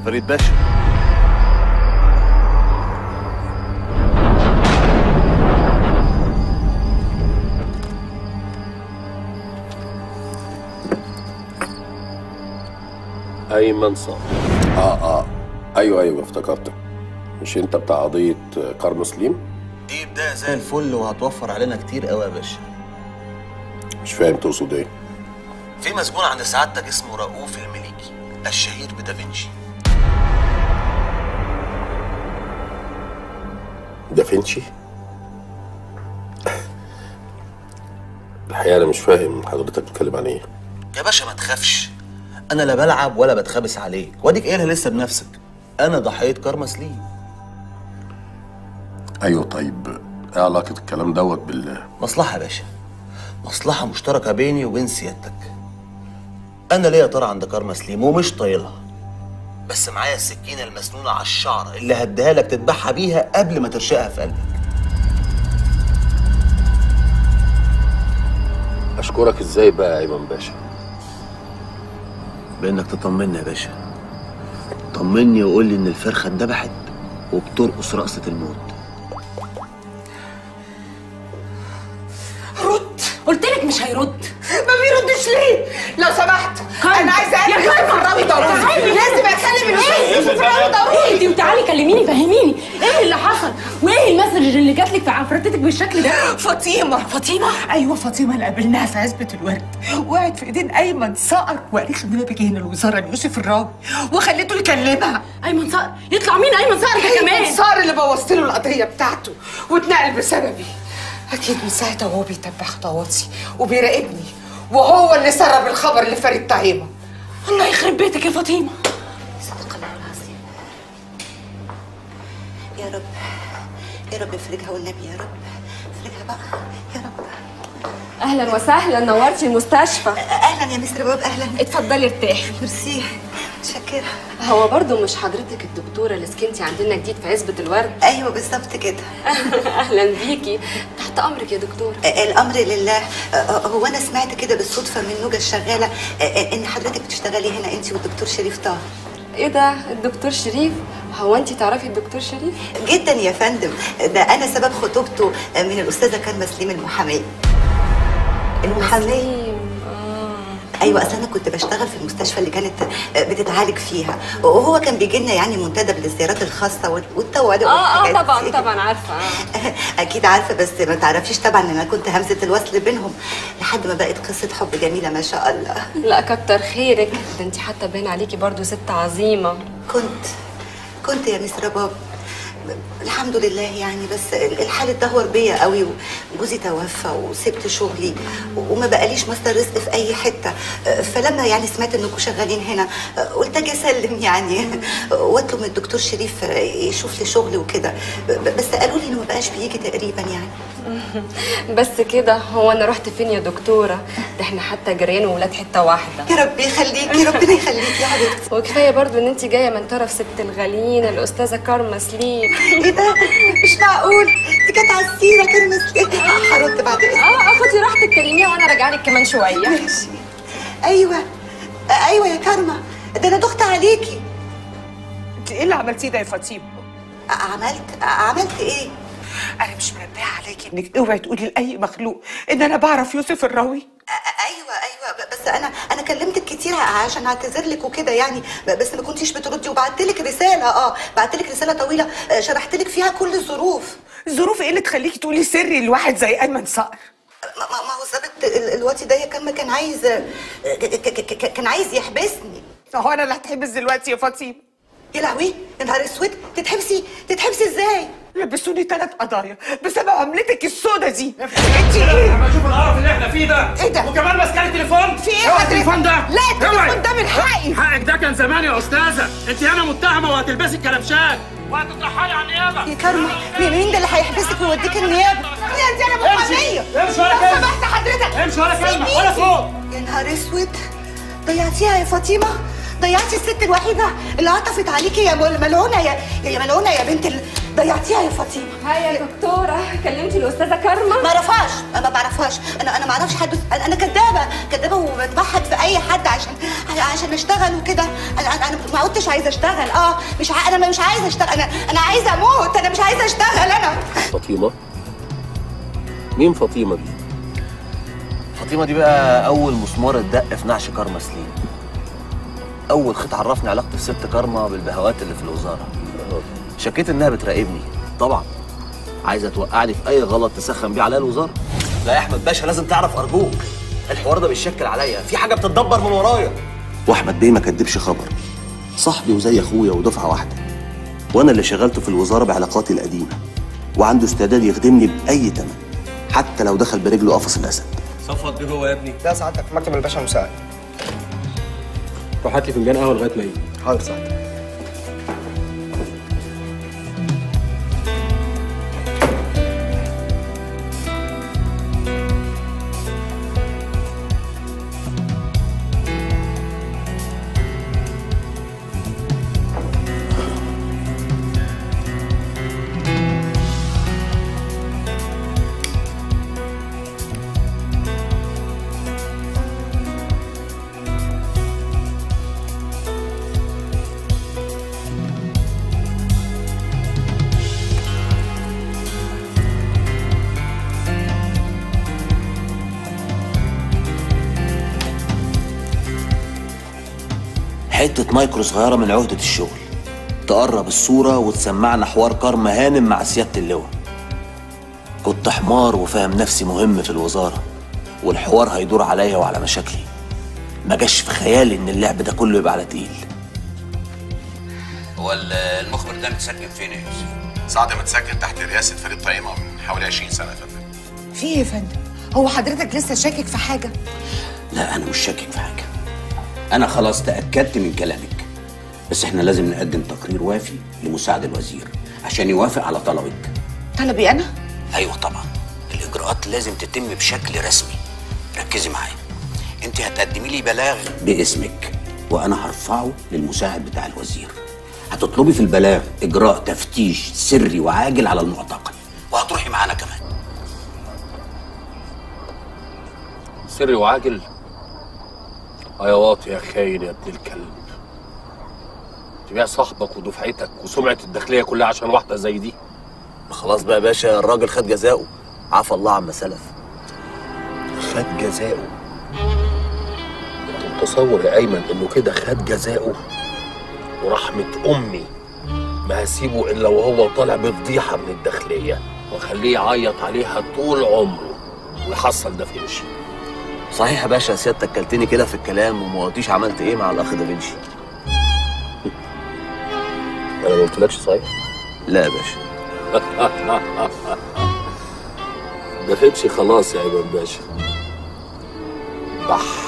فريد باشا ايمن صقر اه اه ايوه ايوه افتكرتك مش انت بتاع قضيه كارما سليم دي بدايه زي الفل وهتوفر علينا كتير قوي يا باشا مش فاهم تقصد ايه في مسجون عند سعادتك اسمه رؤوف المليكي الشهير بدافنشي دافنشي الحقيقه انا مش فاهم حضرتك بتتكلم عن ايه يا باشا ما تخافش انا لا بلعب ولا بتخابس عليك واديك قايلها لسه بنفسك انا ضحيه كارما سليم ايوه طيب ايه علاقه الكلام دوت بال مصلحه يا باشا مصلحه مشتركه بيني وبين سيادتك انا ليا طار عند كارما سليم ومش طايلها بس معايا السكينه المسنونه على الشعر اللي هديها لك تذبحها بيها قبل ما ترشقها في قلبك اشكرك ازاي بقى يا ايمن باشا بانك تطمني يا باشا طمني وقول لي ان الفرخه اتذبحت وبترقص رقصه الموت رد قلت لك مش هيرد ما بيردش ليه لو سمحت كارما. انا عايزه يا اقابل يوسف كارما. الراوي ضروري تعالي. لازم اكلم ايه يوسف الراوي ضروري اهدي وتعالي كلميني فهميني ايه اللي حصل وايه المسج اللي جات لك في عفرتك بالشكل ده فاطمه فاطمه ايوه فاطمه اللي قابلناها في عزبه الورد وقعت في ايدين ايمن صقر وقالت له ان انا باجي هنا الوزاره ليوسف الراوي وخليته يكلمها ايمن صقر يطلع مين ايمن صقر ده كمان ايمن صقر اللي بوظت له القضيه بتاعته واتنقل بسببي اكيد من ساعتها وهو بيتبع خطواتي وبيراقبني وهو اللي سرب الخبر لفريد طعيمه الله يخرب بيتك يا فاطمه صدق الله العظيم يا رب يا رب افرجها والنبي يا رب افرجها بقى يا رب اهلا وسهلا نورتي المستشفى اهلا يا مستر باب اهلا اتفضلي ارتاحي ميرسي متشكره هو برضو مش حضرتك الدكتوره اللي سكنتي عندنا جديد في عزبه الورد ايوه بالظبط كده اهلا بيكي تحت امرك يا دكتوره الامر لله هو انا سمعت كده بالصدفه من نوجه الشغاله ان حضرتك بتشتغلي هنا انت والدكتور شريف طه ايه ده الدكتور شريف هو انت تعرفي الدكتور شريف جدا يا فندم ده انا سبب خطوبته من الاستاذه كان مسليم المحاميه المحاميه مسلم اه ايوه اصل انا كنت بشتغل في المستشفى اللي كانت بتتعالج فيها وهو كان بيجي لنا يعني منتدب للزيارات الخاصه والتوعيه اه اه والحاجات طبعا دي. طبعا عارفه آه. اكيد عارفه بس ما تعرفيش طبعا ان انا كنت همزه الوصل بينهم لحد ما بقت قصه حب جميله ما شاء الله لا كتر خيرك ده انت حتى باين عليكي برضو ست عظيمه كنت كنت يا مس رباب الحمد لله يعني بس الحال اتدهور بيا قوي وجوزي توفى وسبت شغلي وما بقاليش مصدر رزق في اي حته فلما يعني سمعت انكم شغالين هنا قلت اجي اسلم يعني واطلب من الدكتور شريف يشوف لي شغل وكده بس قالوا لي انه ما بقاش بيجي تقريبا يعني بس كده هو انا رحت فين يا دكتوره ده احنا حتى جيران وولاد حته واحده يا رب يخليكي ربنا يخليكي يا حبيبتي وكفايه برضو ان انت جايه من طرف ست الغاليين الاستاذه كارما سليم ايه ده مش معقول دي كانت على السيره كان مسلم هرد بعد اذنك اه خدي راحتك كلميها وانا راجعه لك كمان شويه ماشي ايوه ايوه يا كارما ده انا دخت عليكي انت ايه اللي عملتيه ده يا فاطمه عملت عملت ايه انا مش منبهه عليكي انك اوعي تقولي لاي مخلوق ان انا بعرف يوسف الراوي ايوه ايوه بس انا انا كلمتك كتير عشان اعتذر لك وكده يعني بس ما كنتيش بتردي وبعت لك رساله اه بعت لك رساله طويله شرحت لك فيها كل الظروف الظروف ايه اللي تخليكي تقولي سري لواحد زي ايمن صقر ما, ما ما هو ظابط ال- الوقت ده كان كان عايز ك- ك- ك- كان عايز يحبسني هو انا اللي هتحبس دلوقتي يا فاطمه يا لهوي يا نهار اسود تتحبسي تتحبسي ازاي لبسوني ثلاث قضايا بسبب عملتك السودا دي انت ايه ما اشوف القرف اللي احنا فيه ده ايه ده؟ وكمان ماسكه لي تليفون في ايه اوعى حضرتك؟ التليفون ده لا، التليفون اوعي. ده من حقي. حقك ده كان زمان يا استاذه انت هنا متهمه وهتلبسي الكلبشات وهتترحلي على النيابه يا كارما مين مين ده اللي هيحبسك ويوديك النيابه يا دي انا محاميه امشي ولا لو كلمه سمحت حضرتك امشي ولا كلمه سيبيني. ولا فوق يا نهار اسود ضيعتيها يا فاطمه ضيعتي الست الوحيده اللي عطفت عليكي يا مل- ملعونه يا يا ملعونه يا بنت ال... ضيعتيها يا فاطمه هاي يا دكتوره كلمتي الاستاذه كارما ما اعرفهاش انا ما بعرفهاش انا انا ما اعرفش حد انا انا كدابه كدابه وبتبحث في اي حد عشان عشان اشتغل وكده انا انا أنا ما عدتش عايزه اشتغل اه مش ع... انا مش عايزه اشتغل انا انا عايزه اموت انا مش عايزه اشتغل انا فاطمه مين فاطمه دي فاطمه دي بقى اول مسمار اتدق في نعش كارما سليم اول خيط عرفني علاقه الست كارما بالبهوات اللي في الوزاره شكيت انها بتراقبني طبعا عايزه توقعني في اي غلط تسخن بيه عليا الوزاره لا يا احمد باشا لازم تعرف ارجوك الحوار ده بيشكل عليا في حاجه بتتدبر من ورايا واحمد بيه ما كدبش خبر صاحبي وزي اخويا ودفعه واحده وانا اللي شغلته في الوزاره بعلاقاتي القديمه وعنده استعداد يخدمني باي ثمن حتى لو دخل برجله قفص الاسد صفوت بيه جوه يا ابني لا سعادتك مكتب الباشا مساعد روح هات لي فنجان قهوه لغايه ما يجي حاضر سعادتك حتة مايكرو صغيرة من عهدة الشغل تقرب الصورة وتسمعنا حوار كارما هانم مع سيادة اللواء كنت حمار وفاهم نفسي مهم في الوزارة والحوار هيدور عليا وعلى مشاكلي ما جاش في خيالي ان اللعب ده كله يبقى على تقيل هو ال- المخبر ده متسجن فين يا يوسف؟ سعد متسجن تحت رئاسه فريد طيمه من حوالي 20 سنه فاتت في ايه يا فندم هو حضرتك لسه شاكك في حاجه لا انا مش شاكك في حاجه انا خلاص تاكدت من كلامك بس احنا لازم نقدم تقرير وافي لمساعد الوزير عشان يوافق على طلبك طلبي انا ايوه طبعا الاجراءات لازم تتم بشكل رسمي ركزي معايا انت هتقدمي لي بلاغ باسمك وانا هرفعه للمساعد بتاع الوزير هتطلبي في البلاغ اجراء تفتيش سري وعاجل على المعتقل وهتروحي معانا كمان سري وعاجل يا واطي يا خاين يا ابن الكلب تبيع صاحبك ودفعتك وسمعة الداخلية كلها عشان واحدة زي دي خلاص بقى يا باشا الراجل خد جزاؤه عفى الله عما سلف خد جزاؤه انت متصور يا ايمن انه كده خد جزاؤه ورحمة امي ما هسيبه الا وهو طالع بفضيحة من الداخلية واخليه يعيط عليها طول عمره ويحصل ده في وشي صحيح يا باشا سيادتك كلتني كده في الكلام وما قلتيش عملت ايه مع الاخ دافنشي انا ما قلتلكش صحيح لا يا باشا دافنشي خلاص يا ايمن باشا بح